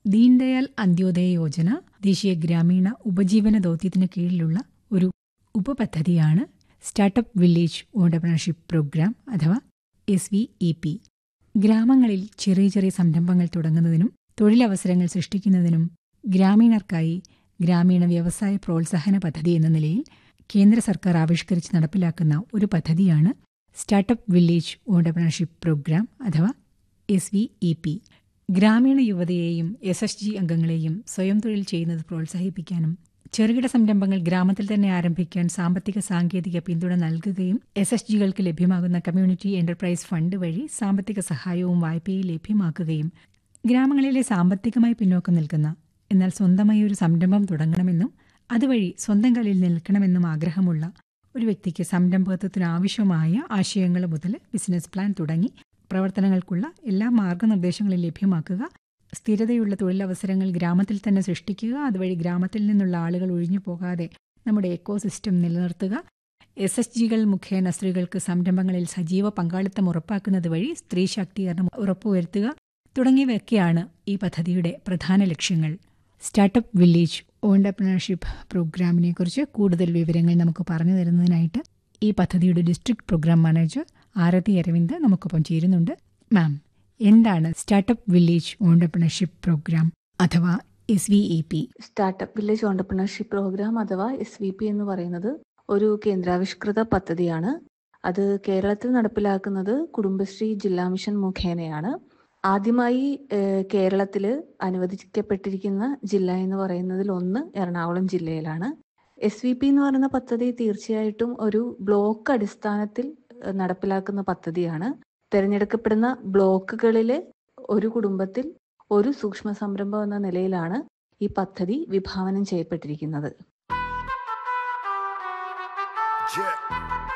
ദീൻദയാൽ അന്ത്യോദയ യോജന ദേശീയ ഗ്രാമീണ ഉപജീവന ദൗത്യത്തിന് കീഴിലുള്ള ഒരു ഉപപദ്ധതിയാണ് സ്റ്റാർട്ടപ്പ് വില്ലേജ് ഓണ്ടർപ്രണർഷിപ്പ് പ്രോഗ്രാം അഥവാ എസ് വി ഇ പി ഗ്രാമങ്ങളിൽ ചെറിയ ചെറിയ സംരംഭങ്ങൾ തുടങ്ങുന്നതിനും തൊഴിലവസരങ്ങൾ സൃഷ്ടിക്കുന്നതിനും ഗ്രാമീണർക്കായി ഗ്രാമീണ വ്യവസായ പ്രോത്സാഹന പദ്ധതി എന്ന നിലയിൽ കേന്ദ്ര സർക്കാർ ആവിഷ്കരിച്ച് നടപ്പിലാക്കുന്ന ഒരു പദ്ധതിയാണ് സ്റ്റാർട്ടപ്പ് വില്ലേജ് ഓണ്ടർപ്രണർഷിപ്പ് പ്രോഗ്രാം അഥവാ എസ് വി ഇ പി ഗ്രാമീണ യുവതയെയും എസ് എസ് ജി അംഗങ്ങളെയും സ്വയം തൊഴിൽ ചെയ്യുന്നത് പ്രോത്സാഹിപ്പിക്കാനും ചെറുകിട സംരംഭങ്ങൾ ഗ്രാമത്തിൽ തന്നെ ആരംഭിക്കാൻ സാമ്പത്തിക സാങ്കേതിക പിന്തുണ നൽകുകയും എസ് എസ് ജികൾക്ക് ലഭ്യമാകുന്ന കമ്മ്യൂണിറ്റി എന്റർപ്രൈസ് ഫണ്ട് വഴി സാമ്പത്തിക സഹായവും വായ്പയും ലഭ്യമാക്കുകയും ഗ്രാമങ്ങളിലെ സാമ്പത്തികമായി പിന്നോക്കം നിൽക്കുന്ന എന്നാൽ സ്വന്തമായി ഒരു സംരംഭം തുടങ്ങണമെന്നും അതുവഴി സ്വന്തം കാലിൽ നിൽക്കണമെന്നും ആഗ്രഹമുള്ള ഒരു വ്യക്തിക്ക് സംരംഭകത്വത്തിന് ആവശ്യമായ ആശയങ്ങൾ മുതൽ ബിസിനസ് പ്ലാൻ തുടങ്ങി പ്രവർത്തനങ്ങൾക്കുള്ള എല്ലാ മാർഗനിർദ്ദേശങ്ങളും ലഭ്യമാക്കുക സ്ഥിരതയുള്ള തൊഴിലവസരങ്ങൾ ഗ്രാമത്തിൽ തന്നെ സൃഷ്ടിക്കുക അതുവഴി ഗ്രാമത്തിൽ നിന്നുള്ള ആളുകൾ ഒഴിഞ്ഞു പോകാതെ നമ്മുടെ എക്കോസിസ്റ്റം നിലനിർത്തുക എസ് എസ് ജികൾ മുഖേന സ്ത്രീകൾക്ക് സംരംഭങ്ങളിൽ സജീവ പങ്കാളിത്തം ഉറപ്പാക്കുന്നത് വഴി സ്ത്രീ ശാക്തീകരണം ഉറപ്പുവരുത്തുക തുടങ്ങിയവയൊക്കെയാണ് ഈ പദ്ധതിയുടെ പ്രധാന ലക്ഷ്യങ്ങൾ സ്റ്റാർട്ടപ്പ് വില്ലേജ് ഓണ്ടർപ്രണർഷിപ്പ് പ്രോഗ്രാമിനെ കുറിച്ച് കൂടുതൽ വിവരങ്ങൾ നമുക്ക് പറഞ്ഞു തരുന്നതിനായിട്ട് ഈ പദ്ധതിയുടെ district programme manager Arathi Aravind നമുക്കൊപ്പം ചേരുന്നുണ്ട് മാം എന്താണ് സ്റ്റാർട്ടപ്പ് വില്ലേജ് ഓണ്ടർപ്രണർഷിപ്പ് പ്രോഗ്രാം അഥവാ S V E P startup village entrepreneurship programme അഥവാ എസ് വി പി എന്ന് പറയുന്നത് ഒരു കേന്ദ്രാവിഷ്കൃത പദ്ധതിയാണ് അത് കേരളത്തിൽ നടപ്പിലാക്കുന്നത് കുടുംബശ്രീ ജില്ലാ മിഷൻ മുഖേനയാണ് ആദ്യമായി കേരളത്തിൽ അനുവദിക്കപ്പെട്ടിരിക്കുന്ന ജില്ല എന്ന് പറയുന്നതിൽ ഒന്ന് എറണാകുളം ജില്ലയിലാണ് എസ് വി പി എന്ന് പറയുന്ന പദ്ധതി തീർച്ചയായിട്ടും ഒരു ബ്ലോക്ക് അടിസ്ഥാനത്തിൽ നടപ്പിലാക്കുന്ന പദ്ധതിയാണ് തിരഞ്ഞെടുക്കപ്പെടുന്ന ബ്ലോക്കുകളിലെ ഒരു കുടുംബത്തിൽ ഒരു സൂക്ഷ്മ സംരംഭം എന്ന നിലയിലാണ് ഈ പദ്ധതി വിഭാവനം ചെയ്യപ്പെട്ടിരിക്കുന്നത് Yeah.